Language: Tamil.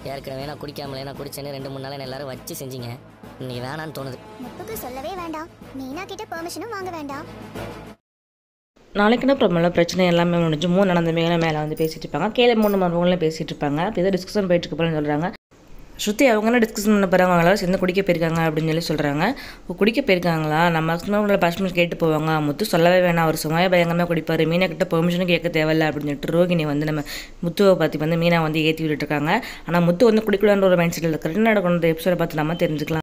ஏற்கனவே நான் குடிக்காமலே நான் குடிச்சேன்னு ரெண்டு மூணு நாள் என்ன எல்லாரும் வச்சு செஞ்சீங்க இன்னைக்கு வேணான்னு தோணுது முத்துக்கு சொல்லவே வேண்டாம் மீனா கிட்ட பெர்மிஷனும் வாங்க வேண்டாம் நாளைக்குன்னு அப்புறமெல்ல பிரச்சனை எல்லாமே முடிஞ்சு மூணு நடந்த மேலே மேலே வந்து பேசிட்டு இருப்பாங்க கீழே மூணு மருமகளும் பேசிட்டு இருப்பாங்க அப்போ ஏதோ டிஸ்கஷன் போயிட்டு இருக்கு போலன்னு சொல்கிறாங்க ஸ்ருதி அவங்க என்ன டிஸ்கஷன் பண்ண போகிறாங்க அவங்க எல்லாரும் சேர்ந்து குடிக்க போயிருக்காங்க அப்படின்னு சொல்லி சொல்கிறாங்க இப்போ குடிக்க போயிருக்காங்களா நம்ம மேக்ஸிமம் உள்ள பர்மிஷன் கேட்டு போவாங்க முத்து சொல்லவே வேணாம் அவர் சும்மாவே பயங்கரமாக குடிப்பார் மீனா கிட்ட பெர்மிஷனும் கேட்க தேவையில்ல அப்படின்னு சொல்லிட்டு ரோகிணி வந்து நம்ம முத்துவை பற்றி வந்து மீனா வந்து ஏற்றி விட்டுருக்காங்க ஆனால் முத்து வந்து குடிக்கலான்ற ஒரு மைண்ட் செட்டில் இருக்கிறது நடக்கணும் எபிசோட பார்த்து நம்ம தெரிஞ்சுக்கலாம்